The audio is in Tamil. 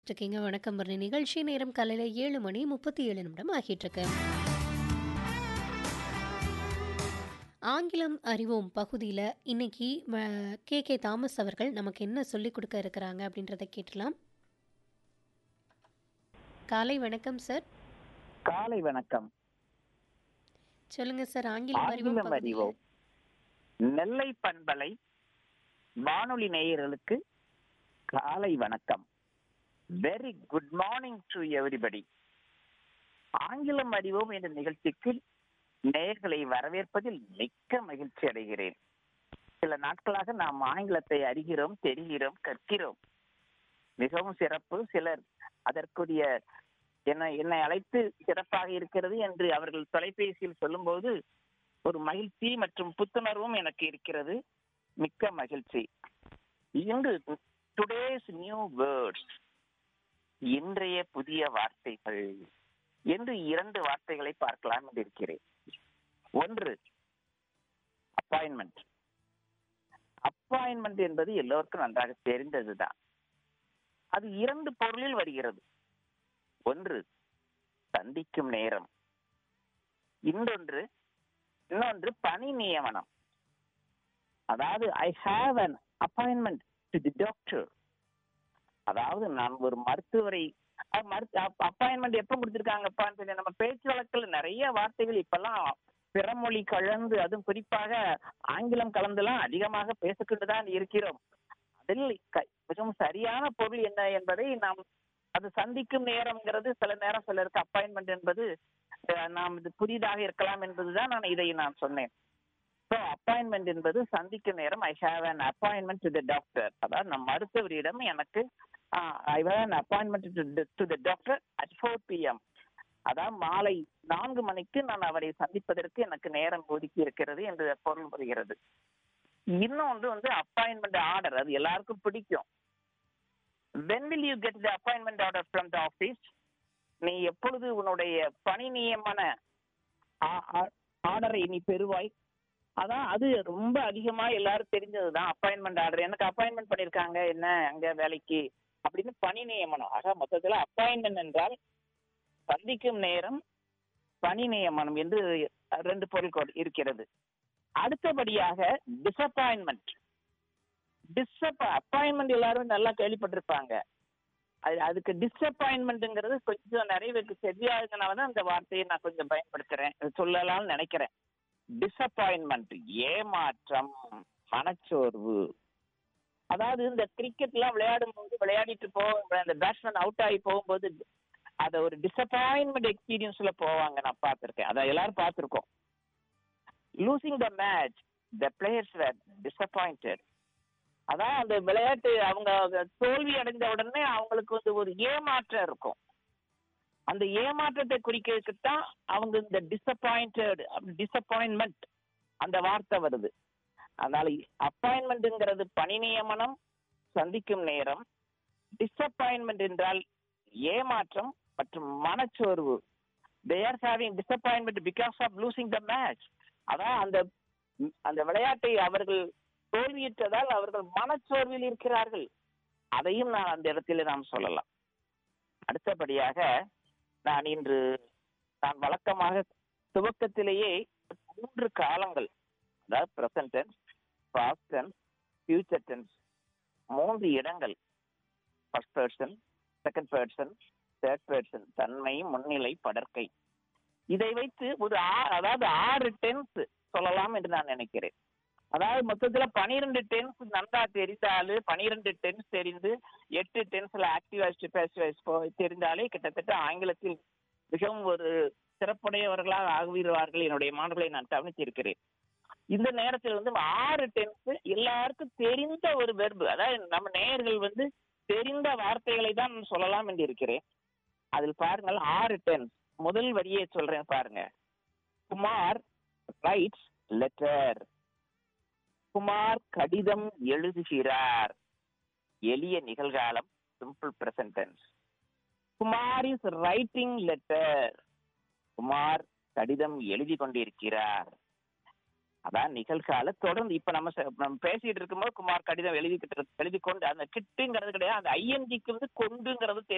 இருக்கீங்க வணக்கம் பரணி நிகழ்ச்சி நேரம் காலையில் ஏழு மணி முப்பத்தி ஏழு நிமிடம் ஆகிட்டு இருக்கு ஆங்கிலம் அறிவோம் பகுதியில் இன்னைக்கு கே கே தாமஸ் அவர்கள் நமக்கு என்ன சொல்லிக் கொடுக்க இருக்கிறாங்க அப்படின்றத கேட்டலாம் காலை வணக்கம் சார் காலை வணக்கம் சொல்லுங்க சார் ஆங்கிலம் அறிவோம் ஆங்கிலம் பகுதியில் அறிவோம் நெல்லை பண்பலை வானொலி நேயர்களுக்கு காலை வணக்கம் very good morning to everybody ஆங்கிலம் அறிவோம் என்ற நிகழ்ச்சிக்கு நேயர்களை வரவேற்பதில் மிக்க மகிழ்ச்சி அடைகிறேன் சில நாட்களாக நாம் ஆங்கிலத்தை அறிகிறோம் தெரிகிறோம் கற்கிறோம் மிகவும் சிறப்பு சிலர் அதற்குரிய என்னை என்னை அழைத்து சிறப்பாக இருக்கிறது என்று அவர்கள் தொலைபேசியில் சொல்லும்போது ஒரு மகிழ்ச்சி மற்றும் புத்துணர்வும் எனக்கு இருக்கிறது மிக்க மகிழ்ச்சி இன்று டுடேஸ் நியூ வேர்ட்ஸ் இன்றைய புதிய வார்த்தைகள் என்று இரண்டு வார்த்தைகளை பார்க்கலாம் என்று இருக்கிறேன் ஒன்று அப்பாயின்மெண்ட் அப்பாயின்மெண்ட் என்பது எல்லோருக்கும் நன்றாக தெரிந்ததுதான் அது இரண்டு பொருளில் வருகிறது ஒன்று சந்திக்கும் நேரம் இன்னொன்று இன்னொன்று பணி நியமனம் அதாவது I have an appointment to the doctor அதாவது நான் ஒரு மருத்துவரை அப்பாயின்மெண்ட் எப்ப கொடுத்திருக்காங்கப்பான்னு சொல்லி நம்ம பேச்சு வழக்கில் நிறைய வார்த்தைகள் இப்பெல்லாம் பிறமொழி கலந்து அதுவும் குறிப்பாக ஆங்கிலம் கலந்துலாம் அதிகமாக பேசிக்கொண்டுதான் இருக்கிறோம் அதில் க- மிகவும் சரியான பொருள் என்ன என்பதை நாம் அது சந்திக்கும் நேரம்ங்கிறது சில நேரம் சிலருக்கு அப்பாயின்மெண்ட் என்பது அஹ், நாம் இது புதிதாக இருக்கலாம் என்பதுதான் நான் இதை நான் சொன்னேன் ஸோ அப்பாயின்மெண்ட் என்பது சந்திக்கும் நேரம் I have an appointment to the doctor அதாவது நம் மருத்துவரிடம் எனக்கு I have an appointment to the doctor at four PM அதாவது மாலை நான்கு மணிக்கு நான் அவரை சந்திப்பதற்கு எனக்கு நேரம் ஒதுக்கி இருக்கிறது என்று பொருள் வருகிறது இன்னொன்று வந்து அப்பாயின்மெண்ட் ஆர்டர் அது எல்லாருக்கும் பிடிக்கும் when will you get the appointment order from the office நீ எப்பொழுது உன்னுடைய பணி நியமன ஆர்டரை நீ பெறுவாய் அதான் அது ரொம்ப அதிகமா எல்லாரும் தெரிஞ்சதுதான் அப்பாயின்மெண்ட் ஆர்டர் எனக்கு அப்பாயின்மெண்ட் பண்ணிருக்காங்க என்ன அங்க வேலைக்கு அப்படின்னு பணி நியமனம் ஆக மொத்தத்துல அப்பாயின்மெண்ட் என்றால் சந்திக்கும் நேரம் பணி நியமனம் என்று ரெண்டு பொருள் கொ- இருக்கிறது அடுத்தபடியாக டிசப்பாயின்மெண்ட் டிஸ்அப் அப்பாயின்மெண்ட் எல்லாரும் நல்லா கேள்விப்பட்டிருப்பாங்க அது அதுக்கு டிசப்பாயின்மெண்ட்ங்கிறது கொஞ்சம் நிறைய பேருக்கு தெரியாததுனால தான் அந்த வார்த்தையை நான் கொஞ்சம் பயன்படுத்துறேன் சொல்லலாம்னு நினைக்கிறேன் டிசப்பாயின்மெண்ட் ஏமாற்றம் மனச்சோர்வு அதாவது இந்த கிரிக்கெட்லாம் விளையாடும் போது விளையாடிட்டு போ அந்த பேட்ஸ்மேன் அவுட் ஆகி போகும்போது அதை ஒரு டிசப்பாயின்மெண்ட் எக்ஸ்பீரியன்ஸ்ல போவாங்க நான் பார்த்துருக்கேன் அதை எல்லாரும் பார்த்துருக்கோம் losing the match the players were disappointed அதான் அந்த விளையாட்டு அவங்க தோல்வி அடைந்த உடனே அவங்களுக்கு வந்து ஒரு ஏமாற்றம் இருக்கும் அந்த ஏமாற்றத்தை குறிக்கிறதுக்கு தான் அவங்க இந்த டிசப்பாயிண்டட் டிசப்பாயின்மெண்ட் அந்த வார்த்தை வருது அதனால அப்பாயின்மெண்ட்ங்கிறது பணி நியமனம் சந்திக்கும் நேரம் டிசப்பாயின்மெண்ட் என்றால் ஏமாற்றம் மற்றும் மனச்சோர்வு they are having disappointment because of losing the match அதான் அந்த அந்த விளையாட்டை அவர்கள் தோல்வியுற்றதால் அவர்கள் மனச்சோர்வில் இருக்கிறார்கள் அதையும் நான் அந்த இடத்துல நாம் சொல்லலாம் அடுத்தபடியாக நான் இன்று நான் வழக்கமாக துவக்கத்திலேயே மூன்று காலங்கள் அதாவது present tense past tense future tense மூன்று இடங்கள் first person second person third person தன்மை முன்னிலை படற்கை இதை வைத்து ஒரு ஆ- அதாவது ஆறு டென்ஸ் சொல்லலாம் என்று நான் நினைக்கிறேன் அதாவது மொத்தத்துல பனிரெண்டு டென்ஸ் நன்றா தெரிந்தாலு பனிரெண்டு டென்ஸ் தெரிந்து எட்டு டென்ஸ்ல ஆக்டிவ் வாய்ஸ் பேசிவ் வாய்ஸ் தெரிந்தாலே கிட்டத்தட்ட ஆங்கிலத்தில் மிகவும் ஒரு சிறப்புடையவர்களாக ஆகுவார்கள் என்னுடைய மாணவர்களை நான் கவனித்திருக்கிறேன் இந்த நேரத்தில் வந்து ஆறு டென்ஸ் எல்லாருக்கும் தெரிந்த ஒரு வெர்பு அதாவது நம்ம நேயர்கள் வந்து தெரிந்த வார்த்தைகளை தான் நான் சொல்லலாம் என்று இருக்கிறேன் அதில் பாருங்கள் ஆறு டென்ஸ் முதல் வரியை சொல்றேன் பாருங்க குமார் ரைட்ஸ் லெட்டர் குமார் கடிதம் எழுதுகிறார் எளிய நிகழ்காலம் simple present tense Kumar is writing letter Kumar கடிதம் எழுதி கொண்டிருக்கிறார் அதான் நிகழ்கால தொடர்ந்து இப்ப நம்ம ச- நம்ம பேசிட்டு இருக்கும்போது குமார் கடிதம் எழுதிக்கிட்டு எழுதி கொண்டு அந்த கிட்டுங்கிறது கிடையாது அந்த ஐஎன்ஜிக்கு வந்து கொண்டுங்கிறது தெரியும்